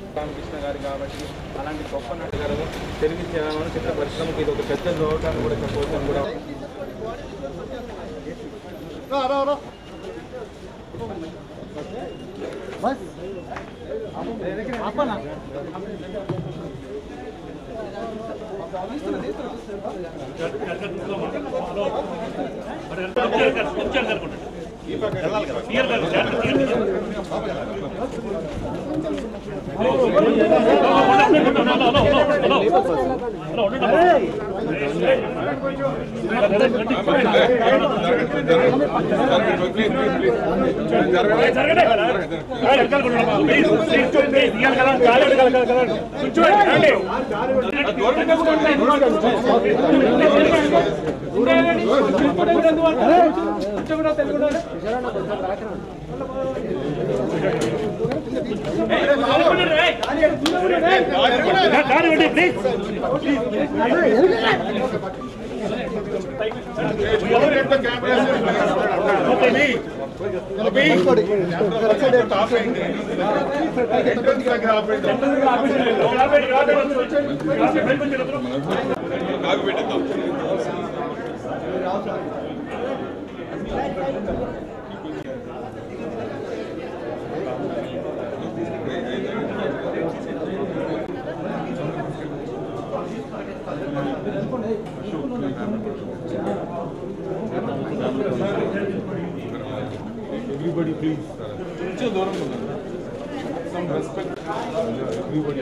రామకృష్ణ గారు కాబట్టి అలాంటి గొప్ప నటి గారు తెలుగు జనాలను చిత్ర పరిశ్రమకి ఇది ఒక పెద్ద లోటు అని కూడా చెప్పవచ్చు అని కూడా Everybody please. కొంచెం దూరం ఉండండి. Some respect. Everybody.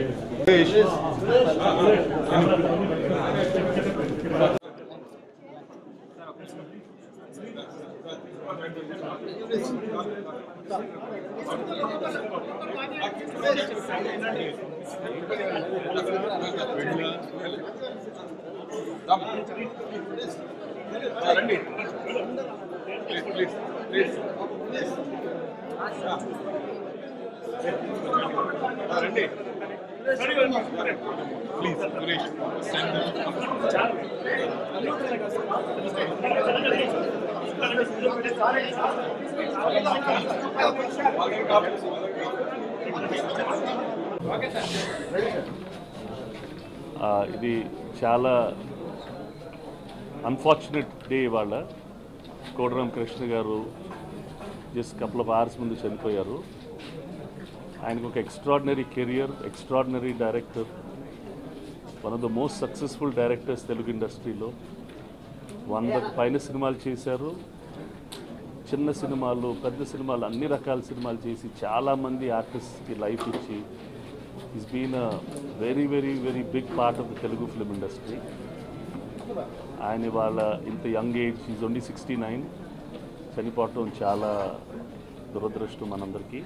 Please, Suresh, stand up. ఆ, ఇది చాలా అన్ఫార్చునేట్ డే ఇవాళ కోడరాం కృష్ణ గారు జస్ట్ కపుల్ ఆఫ్ అవర్స్ ముందు చనిపోయారు ఆయనకు ఒక extraordinary career extraordinary director one of the most successful directors Telugu ఇండస్ట్రీలో వందకు పైన సినిమాలు చేశారు చిన్న సినిమాలు పెద్ద సినిమాలు అన్ని రకాల సినిమాలు చేసి చాలామంది ఆర్టిస్ట్కి లైఫ్ ఇచ్చి is been a very very very big part of the Telugu film industry ఆయన వాళ్ళ ఇంత young age is only sixty nine చనిపోవటం చాలా దురదృష్టం మనందరికీ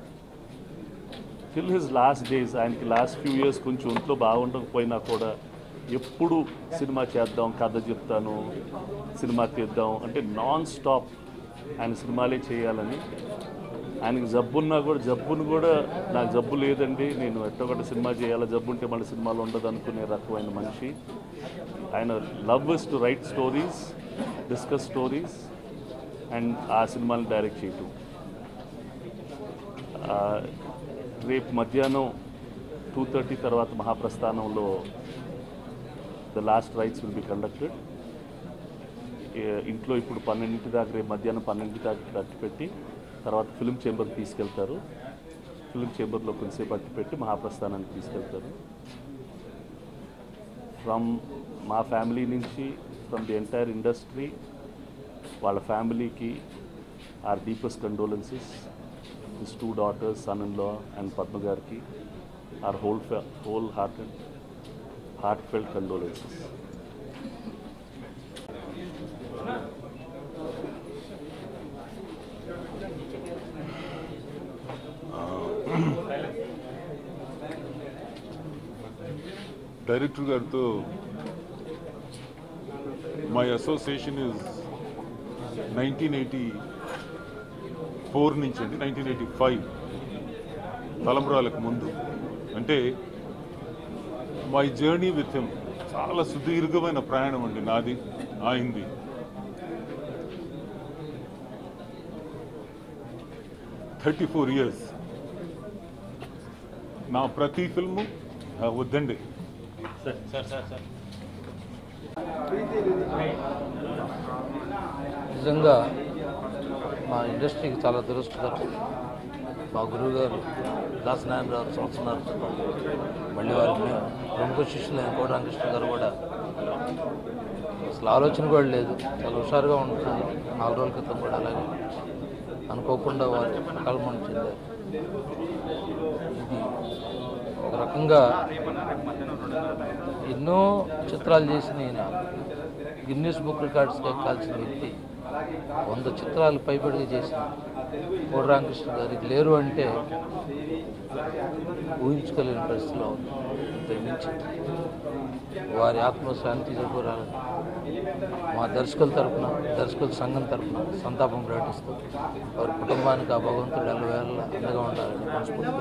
టిల్ హిజ్ లాస్ట్ డేస్ ఆయనకి లాస్ట్ ఫ్యూ ఇయర్స్ కొంచెం ఒంట్లో బాగుండకపోయినా కూడా ఎప్పుడు సినిమా చేద్దాం కథ చెప్తాను సినిమా తీద్దాం అంటే నాన్ స్టాప్ ఆయన సినిమాలే చేయాలని ఆయనకి జబ్బున్నా కూడా జబ్బును కూడా నాకు జబ్బు లేదండి నేను ఎట్టొకటి సినిమా చేయాలి జబ్బు ఉంటే మళ్ళీ సినిమాలో ఉండదు అనుకునే రకమైన మనిషి ఆయన love is to write stories discuss stories and ఆ సినిమాని డైరెక్ట్ చేయటం ఆ, రేపు మధ్యాహ్నం టూ థర్టీ తర్వాత మహాప్రస్థానంలో the last rites will be conducted ఇంట్లో ఇప్పుడు పన్నెండింటి దాకా రేపు మధ్యాహ్నం పన్నెండింటి దాకా అట్టి పెట్టి తర్వాత ఫిల్మ్ చేంబర్కి తీసుకెళ్తారు ఫిల్మ్ చేంబర్లో కొంతసేపు అట్టి పెట్టి మహాప్రస్థానానికి తీసుకెళ్తారు ఫ్రమ్ మా ఫ్యామిలీ నుంచి ఫ్రమ్ ది ఎంటైర్ ఇండస్ట్రీ వాళ్ళ ఫ్యామిలీకి our deepest condolences his two daughters son in law and Padma గారికి our whole whole heart and heartfelt condolences director గారితో my association is nineteen eighty four నుంచి అండి nineteen eighty five తలంబ్రాలకు ముందు అంటే my journey with him చాలా సుదీర్ఘమైన ప్రయాణం అండి నాది ఆయింది థర్టీ ఫోర్ ఇయర్స్ నా ప్రతి ఫిల్ము ఆ, వద్దండి నిజంగా మా ఇండస్ట్రీకి చాలా దురదృష్టకరం మా గురువు గారు దాసనారాయణరావు సంవత్సరాల క్రితం మళ్ళీ వారికి మేము ప్రముఖ శిష్యులైన కోటరామకృష్ణ గారు కూడా అసలు ఆలోచన కూడా లేదు చాలా హుషారుగా ఉంటున్నారు నాలుగు రోజుల క్రితం కూడా అలాగే అనుకోకుండా వారు కలమని చెందారు ఇది ఒక రకంగా ఎన్నో చిత్రాలు చేసిన ఈయన గిన్నెస్ బుక్ రికార్డ్స్కి ఎక్కాల్సిన వ్యక్తి వంద చిత్రాలు పైబడిగా చేసిన కోడి రామకృష్ణ గారికి లేరు అంటే ఊహించుకోలేని పరిస్థితిలో ఉంది అంతకుమించి వారి ఆత్మశాంతి చేకూరాలని మా దర్శకుల తరపున దర్శకుల సంఘం తరపున సంతాపం ప్రకటిస్తూ వారి కుటుంబానికి ఆ భగవంతుడు ఎల్లవేళ అండగా ఉండాలని మనస్ఫూర్తిగా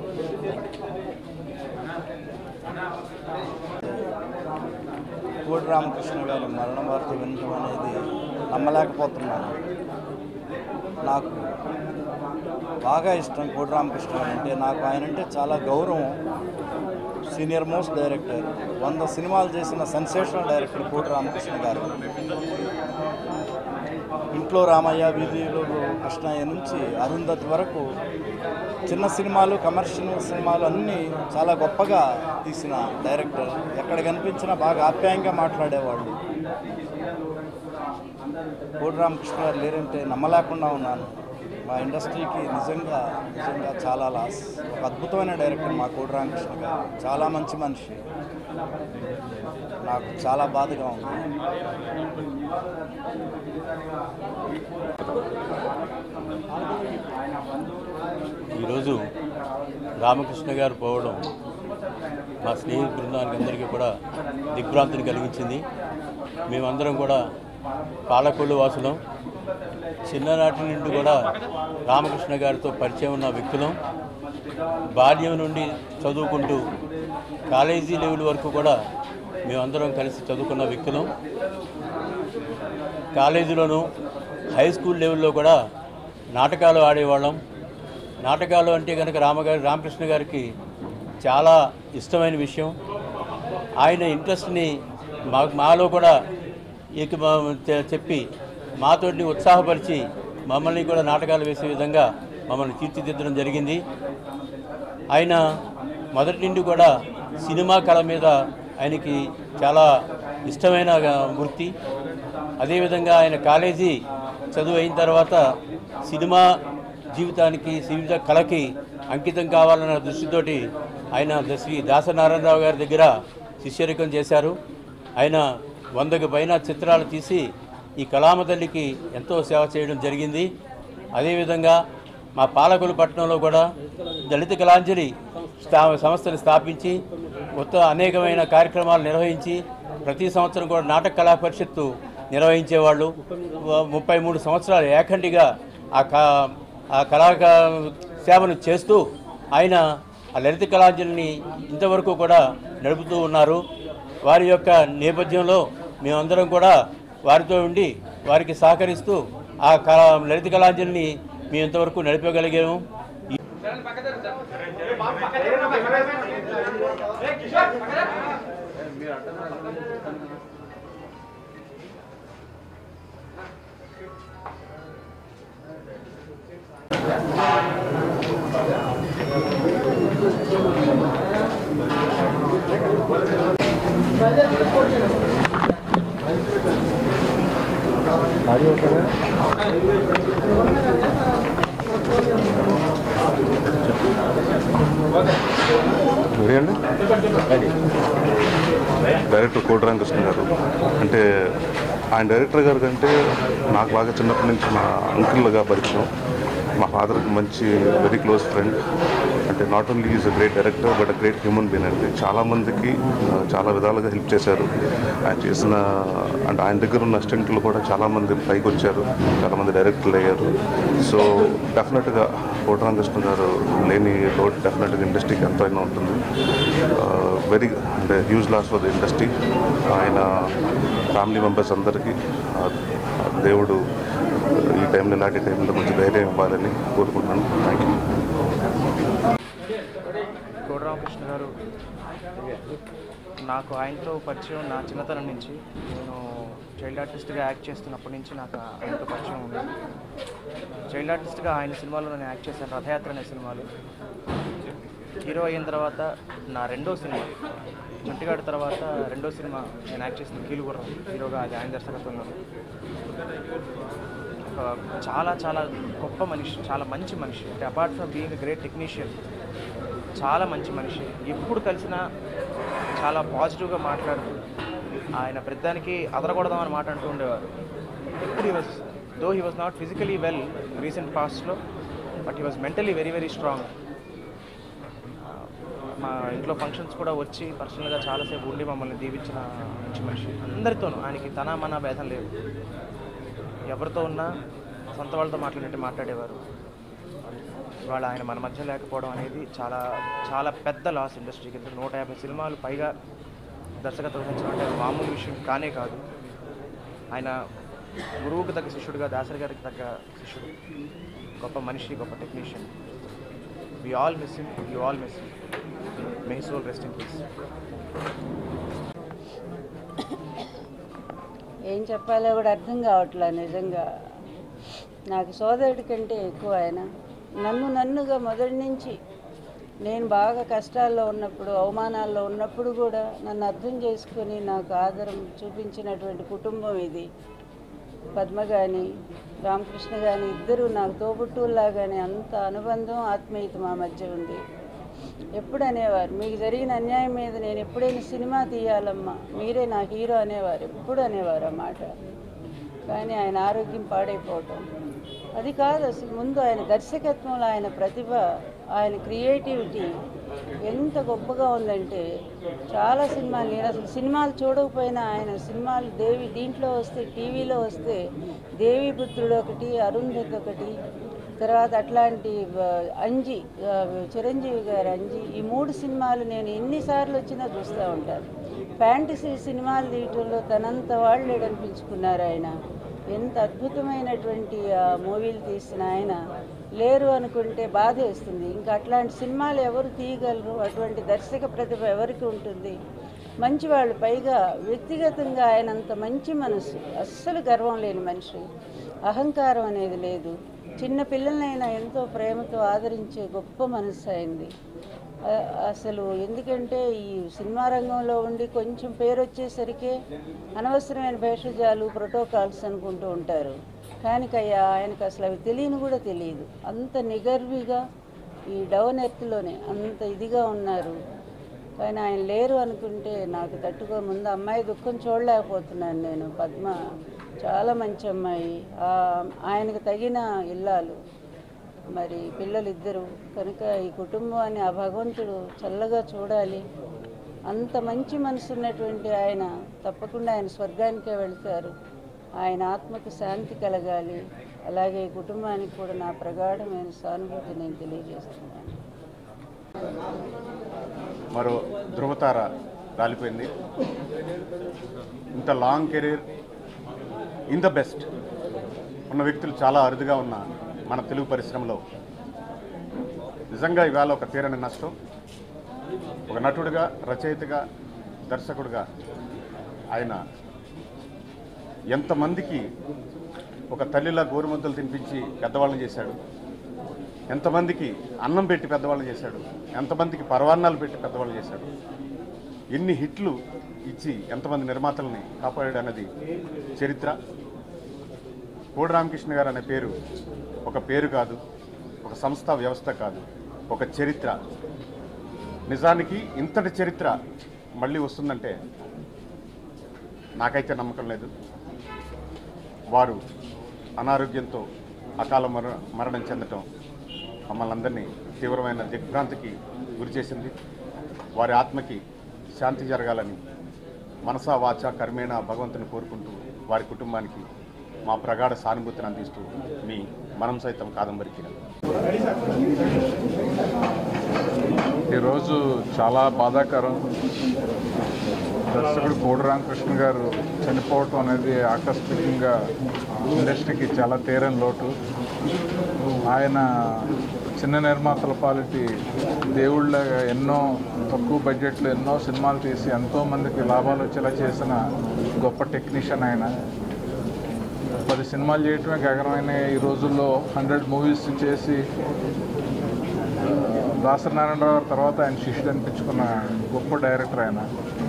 కోడి రామకృష్ణ గారి మరణ వార్త వినడం అనేది నమ్మలేకపోతున్నాను నాకు బాగా ఇష్టం కోడి రామకృష్ణ గారు అంటే నాకు ఆయన అంటే చాలా గౌరవం సీనియర్ మోస్ట్ డైరెక్టర్ వంద సినిమాలు చేసిన సెన్సేషనల్ డైరెక్టర్ కోటి రామకృష్ణ గారు ఇంట్లో రామయ్య వీధిలో కృష్ణయ్య నుంచి అరుంధతి వరకు చిన్న సినిమాలు కమర్షియల్ సినిమాలు అన్నీ చాలా గొప్పగా తీసిన డైరెక్టర్ ఎక్కడ కనిపించినా బాగా ఆప్యాయంగా మాట్లాడేవాళ్ళు కోటి రామకృష్ణ గారు లేరంటే నమ్మలేకుండా ఉన్నాను మా ఇండస్ట్రీకి నిజంగా నిజంగా చాలా లాస్ ఒక అద్భుతమైన డైరెక్టర్ మా కోటి రామకృష్ణ గారు చాలా మంచి మనిషి నాకు చాలా బాధగా ఉంది ఈరోజు రామకృష్ణ గారు పోవడం మా స్నేహిత బృందానికి అందరికీ కూడా దిగ్భ్రాంతిని కలిగించింది మేమందరం కూడా పాలకొల్లు వాసులం చిన్ననాటి నుండి కూడా రామకృష్ణ గారితో పరిచయం ఉన్న వ్యక్తులం బాల్యం నుండి చదువుకుంటూ కాలేజీ లెవెల్ వరకు కూడా మేమందరం కలిసి చదువుకున్న వ్యక్తులం కాలేజీలోను హై స్కూల్ లెవెల్లో కూడా నాటకాలు ఆడేవాళ్ళం నాటకాలు అంటే కనుక రామగారి రామకృష్ణ గారికి చాలా ఇష్టమైన విషయం ఆయన ఇంట్రెస్ట్ని మా మాలో కూడా ఎక్కి మా- చె- చెప్పి మాతోటి ఉత్సాహపరిచి మమ్మల్ని కూడా నాటకాలు వేసే విధంగా మమ్మల్ని తీర్చిదిద్దడం జరిగింది ఆయన మొదటి నుండి కూడా సినిమా కళ మీద ఆయనకి చాలా ఇష్టమైన వృత్తి అదేవిధంగా ఆయన కాలేజీ చదువు అయిన తర్వాత సినిమా జీవితానికి సినిమా కళకి అంకితం కావాలన్న దృష్టితోటి ఆయన ద- శ్రీ దాసనారాయణరావు గారి దగ్గర శిష్యరికం చేశారు ఆయన వందకు పైన చిత్రాలు తీసి ఈ కళామ తల్లికి ఎంతో సేవ చేయడం జరిగింది అదేవిధంగా మా పాలకులు పట్టణంలో కూడా దళిత కళాంజలి స్థా సంస్థని స్థాపించి కొత్త అనేకమైన కార్యక్రమాలు నిర్వహించి ప్రతి సంవత్సరం కూడా నాటక కళా పరిషత్తు నిర్వహించేవాళ్ళు వ- ముప్పై మూడు సంవత్సరాలు ఏకంటిగా ఆ కా ఆ కళా సేవను చేస్తూ ఆయన ఆ లలిత కళాంజలిని ఇంతవరకు కూడా నడుపుతూ ఉన్నారు వారి యొక్క నేపథ్యంలో మేమందరం కూడా వారితో ఉండి వారికి సహకరిస్తూ ఆ కళా లలిత కళాంజలిని మేము ఇంతవరకు నడిపగలిగాము మీరేండి డైరెక్టర్ కోటరామకృష్ణ గారు అంటే ఆయన డైరెక్టర్ గారు కంటే నాకు బాగా చిన్నప్పటి నుంచి మా అంకుల్గా పరిచయం మా ఫాదర్కి మంచి వెరీ క్లోజ్ ఫ్రెండ్ అంటే not only is a great director but a great human being అంటే చాలామందికి ఆ, చాలా విధాలుగా హెల్ప్ చేశారు ఆయన చేసిన అంటే ఆయన దగ్గర ఉన్న అసిస్టెంట్లు కూడా చాలామంది పైకి వచ్చారు చాలామంది డైరెక్టర్లు అయ్యారు సో డెఫినెట్గా కోటరామకృష్ణ గారు లేని లోటు డెఫినెట్గా ఇండస్ట్రీకి ఎంతో అయినా ఉంటుంది వెరీ అంటే huge loss for the industry ఆయన ఫ్యామిలీ మెంబర్స్ అందరికీ ఆ, ఆ దేవుడు ఈ టైంలో ఇలాంటి టైంలో కొంచెం ధైర్యం ఇవ్వాలని కోరుకుంటున్నాను థ్యాంక్ యూ కోట రామకృష్ణ గారు నాకు ఆయనతో పరిచయం నా చిన్నతనం నుంచి నేను చైల్డ్ ఆర్టిస్ట్గా యాక్ట్ చేస్తున్నప్పటి నుంచి నాకు ఆయనతో పరిచయం ఉంది చైల్డ్ ఆర్టిస్ట్గా ఆయన సినిమాలో నేను యాక్ట్ చేశాను రథయాత్ర అనే సినిమాలు హీరో అయిన తర్వాత నా రెండో సినిమా జంటిగాడి తర్వాత రెండో సినిమా నేను యాక్ట్ చేసిన కీలుగుర్రం హీరోగా అది ఆయన దర్శకత్వంలో ఒక చాలా చాలా గొప్ప మనిషి చాలా మంచి మనిషి అంటే apart from being great technician చాలా మంచి మనిషి ఎప్పుడు కలిసినా చాలా పాజిటివ్గా మాట్లాడుతూ ఆయన ప్రతిదానికి అదరకూడదామని మాట అంటూ ఉండేవారు ఎప్పుడు he was though he was not physically well recent పాస్ట్లో but he was mentally very very strong మా ఇంట్లో ఫంక్షన్స్ కూడా వచ్చి పర్సనల్గా చాలాసేపు ఉండి మమ్మల్ని దీవించిన మంచి మనిషి అందరితోనూ ఆయనకి తన మన భేదం లేదు ఎవరితో ఉన్నా సొంత వాళ్ళతో మాట్లాడినట్టు మాట్లాడేవారు ఇవాళ ఆయన మన మధ్య లేకపోవడం అనేది చాలా చాలా పెద్ద లాస్ ఇండస్ట్రీకి ఎందుకు నూట యాభై సినిమాలు పైగా దర్శకత్వం వహించడం అంటే అది మామూలు విషయం కానే కాదు ఆయన గురువుకు తగ్గ శిష్యుడిగా దాసరి గారికి తగ్గ శిష్యుడు గొప్ప మనిషి గొప్ప technician we all miss him you all miss him may soul rest in peace ఏం చెప్పాలో కూడా అర్థం కావట్లే నిజంగా నాకు సోదరుడి కంటే ఎక్కువ ఆయన నన్ను నన్నుగా మొదటి నుంచి నేను బాగా కష్టాల్లో ఉన్నప్పుడు అవమానాల్లో ఉన్నప్పుడు కూడా నన్ను అర్థం చేసుకొని నాకు ఆదరం చూపించినటువంటి కుటుంబం ఇది పద్మ కానీ రామకృష్ణ కానీ ఇద్దరు నాకు తోబుట్టువులాగానే అంత అనుబంధం ఆత్మీయత మా మధ్య ఉంది ఎప్పుడు అనేవారు మీకు జరిగిన అన్యాయం మీద నేను ఎప్పుడైనా సినిమా తీయాలమ్మా మీరే నా హీరో అనేవారు ఎప్పుడు అనేవారు ఆ మాట కానీ ఆయన ఆరోగ్యం పాడైపోవటం అది కాదు అసలు ముందు ఆయన దర్శకత్వంలో ఆయన ప్రతిభ ఆయన క్రియేటివిటీ ఎంత గొప్పగా ఉందంటే చాలా సినిమాలు నేను అసలు సినిమాలు చూడకపోయినా ఆయన సినిమాలు దేవి దీంట్లో వస్తే టీవీలో వస్తే దేవీపుత్రుడు ఒకటి అరుంధతి ఒకటి తర్వాత అట్లాంటి ఆ, అంజి ఆ, చిరంజీవి గారు అంజి ఈ మూడు సినిమాలు నేను ఎన్నిసార్లు వచ్చినా చూస్తూ ఉంటాను ఫ్యాంటసీ సినిమాలు తీయటంలో తనంత వాళ్ళు లేడనిపించుకున్నారు ఆయన ఎంత అద్భుతమైనటువంటి ఆ, మూవీలు తీసిన ఆయన లేరు అనుకుంటే బాధ వేస్తుంది ఇంకా అట్లాంటి సినిమాలు ఎవరు తీయగలరు అటువంటి దర్శక ప్రతిభ ఎవరికి ఉంటుంది మంచివాళ్ళు పైగా వ్యక్తిగతంగా ఆయన అంత మంచి మనసు అస్సలు గర్వం లేని మనిషి అహంకారం అనేది లేదు చిన్న పిల్లలనైనా ఎంతో ప్రేమతో ఆదరించే గొప్ప మనసు అయింది అ- అసలు ఎందుకంటే ఈ సినిమా రంగంలో ఉండి కొంచెం పేరు వచ్చేసరికి అనవసరమైన భేషజాలు ప్రోటోకాల్స్ అనుకుంటూ ఉంటారు కానీ కయ్యా ఆయనకు అసలు అవి తెలియని కూడా తెలియదు అంత నిగర్విగా ఈ డౌన్ ఎర్త్లోనే అంత ఇదిగా ఉన్నారు కానీ ఆయన లేరు అనుకుంటే నాకు తట్టుకో ముందు అమ్మాయి దుఃఖం చూడలేకపోతున్నాను నేను పద్మ చాలా మంచి అమ్మాయి ఆ, ఆయనకు తగిన ఇల్లాలు మరి పిల్లలిద్దరూ కనుక ఈ కుటుంబాన్ని ఆ భగవంతుడు చల్లగా చూడాలి అంత మంచి మనసు ఉన్నటువంటి ఆయన తప్పకుండా ఆయన స్వర్గానికే వెళ్తారు ఆయన ఆత్మకు శాంతి కలగాలి అలాగే ఈ కుటుంబానికి కూడా నా ప్రగాఢమైన సానుభూతి నేను తెలియజేస్తున్నాను మరో ధృవతార రాలిపోయింది ఇంత long career in the best ఉన్న వ్యక్తులు చాలా అరుదుగా ఉన్న మన తెలుగు పరిశ్రమలో నిజంగా ఇవాళ ఒక తీరని నష్టం ఒక నటుడిగా రచయితగా దర్శకుడిగా ఆయన ఎంతమందికి ఒక తల్లిలా గోరుముద్దలు తినిపించి పెద్దవాళ్ళని చేశాడు ఎంతమందికి అన్నం పెట్టి పెద్దవాళ్ళని చేశాడు ఎంతమందికి పరవాన్నాలు పెట్టి పెద్దవాళ్ళు చేశాడు ఎన్ని హిట్లు ఇచ్చి ఎంతమంది నిర్మాతల్ని కాపాడాడు అన్నది చరిత్ర కోడి రామకృష్ణ గారు అనే పేరు ఒక పేరు కాదు ఒక సంస్థ వ్యవస్థ కాదు ఒక చరిత్ర నిజానికి ఇంతటి చరిత్ర మళ్ళీ వస్తుందంటే నాకైతే నమ్మకం లేదు వారు అనారోగ్యంతో అకాల మర మరణం చెందటం మమ్మల్ని అందరినీ తీవ్రమైన దిగ్భ్రాంతికి గురి చేసింది వారి ఆత్మకి శాంతి జరగాలని మనసా వాచ కర్మేణ భగవంతుని కోరుకుంటూ వారి కుటుంబానికి మా ప్రగాఢ సానుభూతిని అందిస్తూ మీ మనం సైతం కాదంబరికి ఈరోజు చాలా బాధాకరం దర్శకుడు కోడి రామకృష్ణ గారు చనిపోవటం అనేది ఆకస్మికంగా ఇండస్ట్రీకి చాలా తీరని లోటు ఆయన చిన్న నిర్మాతల పాలిటీ దేవుళ్ళగా ఎన్నో తక్కువ బడ్జెట్లో ఎన్నో సినిమాలు తీసి ఎంతోమందికి లాభాలు వచ్చేలా చేసిన గొప్ప టెక్నీషియన్ ఆయన పది సినిమాలు చేయటమే గగనమైన ఈ రోజుల్లో హండ్రెడ్ మూవీస్ చేసి దాసనారాయణరావు గారి తర్వాత ఆయన శిష్యుడు అనిపించుకున్న గొప్ప డైరెక్టర్ ఆయన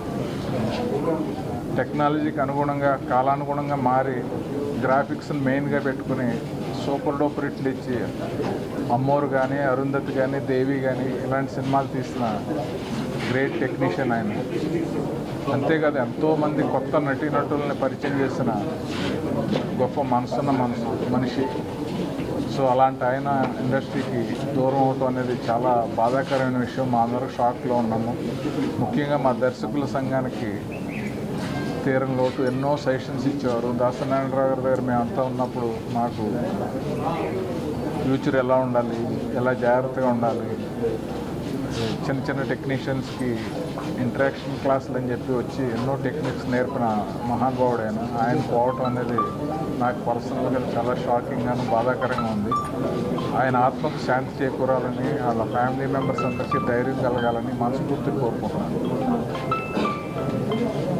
టెక్నాలజీకి అనుగుణంగా కాలానుగుణంగా మారి గ్రాఫిక్స్ని మెయిన్గా పెట్టుకుని సూపర్ డూపర్ హిట్లు ఇచ్చి అమ్మోరు కానీ అరుంధతి కానీ దేవి కానీ ఇలాంటి సినిమాలు తీసిన గ్రేట్ టెక్నీషియన్ ఆయన అంతేకాదు ఎంతోమంది కొత్త నటీనటుల్ని పరిచయం చేసిన గొప్ప మనసున్న మనసు మనిషి సో అలాంటి ఆయన ఇండస్ట్రీకి దూరం అవటం అనేది చాలా బాధాకరమైన విషయం మా అందరూ షాక్లో ఉన్నాము ముఖ్యంగా మా దర్శకుల సంఘానికి తీరం లోటు ఎన్నో సజెషన్స్ ఇచ్చేవారు దాసనారాయణరావు గారి దగ్గర మేమంతా ఉన్నప్పుడు మాకు ఫ్యూచర్ ఎలా ఉండాలి ఎలా జాగ్రత్తగా ఉండాలి చిన్న చిన్న టెక్నీషియన్స్కి ఇంటరాక్షన్ క్లాసులు అని చెప్పి వచ్చి ఎన్నో టెక్నిక్స్ నేర్పిన మహానుభావుడు ఆయన ఆయన పోవటం అనేది నాకు పర్సనల్గా చాలా షాకింగ్గాను బాధాకరంగా ఉంది ఆయన ఆత్మకు శాంతి చేకూరాలని వాళ్ళ ఫ్యామిలీ మెంబర్స్ అందరికీ ధైర్యం కలగాలని మనస్ఫూర్తి కోరుకుంటున్నాను